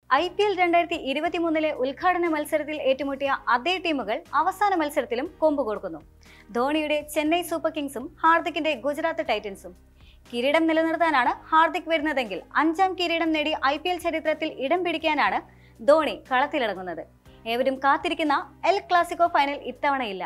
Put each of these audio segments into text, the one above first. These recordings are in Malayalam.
ഐ പി എൽ രണ്ടായിരത്തി ഇരുപത്തിമൂന്നിലെ ഉദ്ഘാടന മത്സരത്തിൽ ഏറ്റുമുട്ടിയ അതേ ടീമുകൾ അവസാന മത്സരത്തിലും കൊമ്പ് കൊടുക്കുന്നു ധോണിയുടെ ചെന്നൈ സൂപ്പർ കിങ്സും ഹാർദിക്കിന്റെ ഗുജറാത്ത് ടൈറ്റൻസും കിരീടം നിലനിർത്താനാണ് ഹാർദിക് വരുന്നതെങ്കിൽ അഞ്ചാം കിരീടം നേടി ഐ പി എൽ ചരിത്രത്തിൽ ഇടം പിടിക്കാനാണ് ധോണി കളത്തിലിറങ്ങുന്നത് ഏവരും കാത്തിരിക്കുന്ന എൽ ക്ലാസിക്കോ ഫൈനൽ ഇത്തവണയില്ല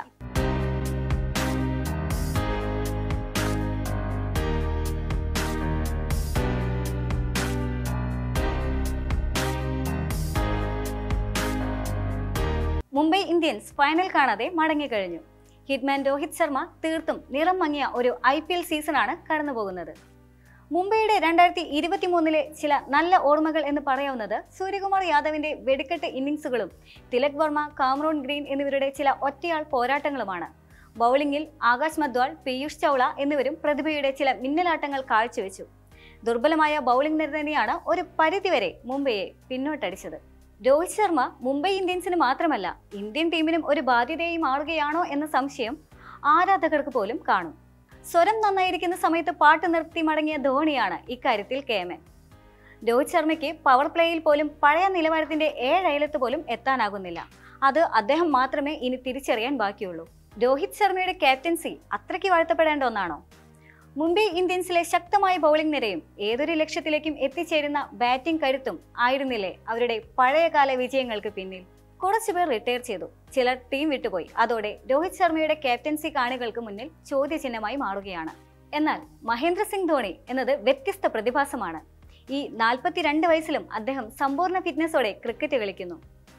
മുംബൈ ഇന്ത്യൻസ് ഫൈനൽ കാണാതെ മടങ്ങിക്കഴിഞ്ഞു ഹിറ്റ്മാൻ രോഹിത് ശർമ്മ തീർത്തും നിറം മങ്ങിയ ഒരു ഐ പി എൽ സീസണാണ് കടന്നുപോകുന്നത് മുംബൈയുടെ രണ്ടായിരത്തി ഇരുപത്തി മൂന്നിലെ ചില നല്ല ഓർമ്മകൾ എന്ന് പറയാവുന്നത് സൂര്യകുമാർ യാദവിന്റെ വെടിക്കെട്ട് ഇന്നിംഗ്സുകളും തിലക് വർമ്മ കാമറൂൺ ഗ്രീൻ എന്നിവരുടെ ചില ഒറ്റയാൾ പോരാട്ടങ്ങളുമാണ് ബൗളിംഗിൽ ആകാശ് മദ്വാൾ പീയൂഷ് ചൗള എന്നിവരും പ്രതിഭയുടെ ചില മിന്നലാട്ടങ്ങൾ കാഴ്ചവെച്ചു ദുർബലമായ ബൗളിംഗ് നിര തന്നെയാണ് ഒരു പരിധിവരെ മുംബൈയെ പിന്നോട്ടടിച്ചത് രോഹിത് ശർമ്മ മുംബൈ ഇന്ത്യൻസിന് മാത്രമല്ല ഇന്ത്യൻ ടീമിനും ഒരു ബാധ്യതയായി മാറുകയാണോ എന്ന സംശയം ആരാധകർക്ക് പോലും കാണും സ്വരം നന്നായിരിക്കുന്ന സമയത്ത് പാട്ട് നിർത്തി മടങ്ങിയ ധോണിയാണ് ഇക്കാര്യത്തിൽ കേമൻ രോഹിത് ശർമ്മയ്ക്ക് പവർ പ്ലേയിൽ പോലും പഴയ നിലവാരത്തിന്റെ ഏഴയലത്ത് പോലും എത്താനാകുന്നില്ല അത് അദ്ദേഹം മാത്രമേ ഇനി തിരിച്ചറിയാൻ ബാക്കിയുള്ളൂ രോഹിത് ശർമ്മയുടെ ക്യാപ്റ്റൻസി അത്രയ്ക്ക് വാഴ്ത്തപ്പെടേണ്ട ഒന്നാണോ മുംബൈ ഇന്ത്യൻസിലെ ശക്തമായ ബൗളിംഗ് നിരയും ഏതൊരു ലക്ഷ്യത്തിലേക്കും എത്തിച്ചേരുന്ന ബാറ്റിംഗ് കരുത്തും ആയിരുന്നില്ലേ അവരുടെ പഴയകാല വിജയങ്ങൾക്ക് പിന്നിൽ കുറച്ചുപേർ റിട്ടയർ ചെയ്തു ചിലർ ടീം വിട്ടുപോയി അതോടെ രോഹിത് ശർമ്മയുടെ ക്യാപ്റ്റൻസി കാണികൾക്ക് മുന്നിൽ ചോദ്യചിഹ്നമായി മാറുകയാണ് എന്നാൽ മഹേന്ദ്ര സിംഗ് ധോണി എന്നത് വ്യത്യസ്ത പ്രതിഭാസമാണ് ഈ നാൽപ്പത്തിരണ്ട് വയസ്സിലും അദ്ദേഹം സമ്പൂർണ്ണ ഫിറ്റ്നസോടെ ക്രിക്കറ്റ് കളിക്കുന്നു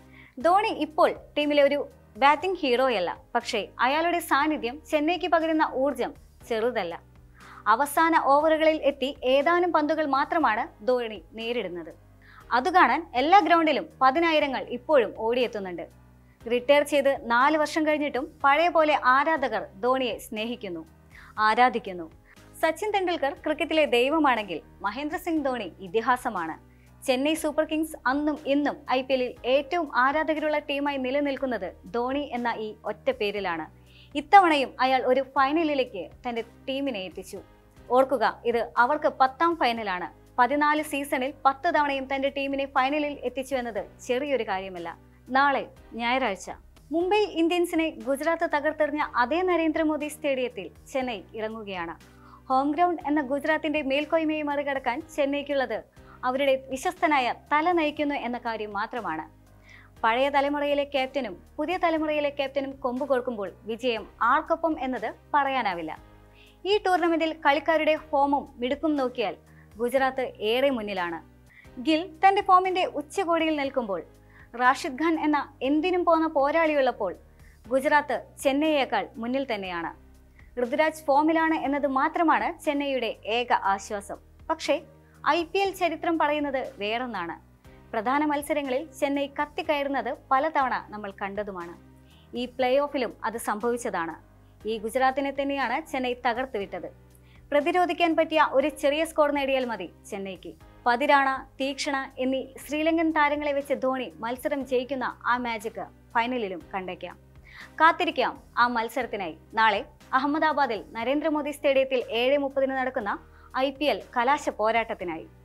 ധോണി ഇപ്പോൾ ടീമിലെ ഒരു ബാറ്റിംഗ് ഹീറോയല്ല പക്ഷേ അയാളുടെ സാന്നിധ്യം ചെന്നൈക്ക് പകരുന്ന ഊർജം ചെറുതല്ല അവസാന ഓവറുകളിൽ എത്തി ഏതാനും പന്തുകൾ മാത്രമാണ് ധോണി നേരിടുന്നത് അത് കാണാൻ എല്ലാ ഗ്രൗണ്ടിലും പതിനായിരങ്ങൾ ഇപ്പോഴും ഓടിയെത്തുന്നുണ്ട് റിട്ടയർ ചെയ്ത് നാല് വർഷം കഴിഞ്ഞിട്ടും പഴയ പോലെ ആരാധകർ ധോണിയെ സ്നേഹിക്കുന്നു ആരാധിക്കുന്നു സച്ചിൻ തെണ്ടുൽക്കർ ക്രിക്കറ്റിലെ ദൈവമാണെങ്കിൽ മഹേന്ദ്ര സിംഗ് ധോണി ഇതിഹാസമാണ് ചെന്നൈ സൂപ്പർ കിങ്സ് അന്നും ഇന്നും ഐ പി എല്ലിൽ ഏറ്റവും ആരാധകരുള്ള ടീമായി നിലനിൽക്കുന്നത് ധോണി എന്ന ഈ ഒറ്റ പേരിലാണ് ഇത്തവണയും അയാൾ ഒരു ഫൈനലിലേക്ക് തന്റെ ടീമിനെ എത്തിച്ചു ഓർക്കുക ഇത് അവർക്ക് പത്താം ഫൈനലാണ് പതിനാല് സീസണിൽ പത്ത് തവണയും തന്റെ ടീമിനെ ഫൈനലിൽ എത്തിച്ചു എന്നത് ചെറിയൊരു കാര്യമല്ല നാളെ ഞായറാഴ്ച മുംബൈ ഇന്ത്യൻസിനെ ഗുജറാത്ത് തകർത്തെറിഞ്ഞ അതേ നരേന്ദ്രമോദി സ്റ്റേഡിയത്തിൽ ചെന്നൈ ഇറങ്ങുകയാണ് ഹോം ഗ്രൗണ്ട് എന്ന ഗുജറാത്തിന്റെ മേൽക്കോയ്മയെ മറികടക്കാൻ ചെന്നൈക്കുള്ളത് അവരുടെ വിശ്വസ്തനായ തല നയിക്കുന്നു എന്ന കാര്യം മാത്രമാണ് പഴയ തലമുറയിലെ ക്യാപ്റ്റനും പുതിയ തലമുറയിലെ ക്യാപ്റ്റനും കൊമ്പ് കൊടുക്കുമ്പോൾ വിജയം ആർക്കൊപ്പം എന്നത് പറയാനാവില്ല ഈ ടൂർണമെന്റിൽ കളിക്കാരുടെ ഫോമും മിടുക്കും നോക്കിയാൽ ഗുജറാത്ത് ഏറെ മുന്നിലാണ് ഗിൽ തന്റെ ഫോമിന്റെ ഉച്ചകോടിയിൽ നിൽക്കുമ്പോൾ റാഷിദ് ഖാൻ എന്ന എന്തിനും പോന്ന പോരാളിയുള്ളപ്പോൾ ഗുജറാത്ത് ചെന്നൈയേക്കാൾ മുന്നിൽ തന്നെയാണ് ഋതുരാജ് ഫോമിലാണ് എന്നത് മാത്രമാണ് ചെന്നൈയുടെ ഏക ആശ്വാസം പക്ഷേ ഐ പി എൽ ചരിത്രം പറയുന്നത് വേറൊന്നാണ് പ്രധാന മത്സരങ്ങളിൽ ചെന്നൈ കത്തിക്കയറുന്നത് പലതവണ നമ്മൾ കണ്ടതുമാണ് ഈ പ്ലേ ഓഫിലും അത് സംഭവിച്ചതാണ് ഈ ഗുജറാത്തിനെ തന്നെയാണ് ചെന്നൈ തകർത്ത് വിട്ടത് പ്രതിരോധിക്കാൻ പറ്റിയ ഒരു ചെറിയ സ്കോർ നേടിയാൽ മതി ചെന്നൈക്ക് പതിരാണ തീക്ഷണ എന്നീ ശ്രീലങ്കൻ താരങ്ങളെ വെച്ച് ധോണി മത്സരം ജയിക്കുന്ന ആ മാജിക് ഫൈനലിലും കണ്ടേക്കാം കാത്തിരിക്കാം ആ മത്സരത്തിനായി നാളെ അഹമ്മദാബാദിൽ നരേന്ദ്രമോദി സ്റ്റേഡിയത്തിൽ ഏഴ് മുപ്പതിന് നടക്കുന്ന ഐ പി എൽ കലാശ പോരാട്ടത്തിനായി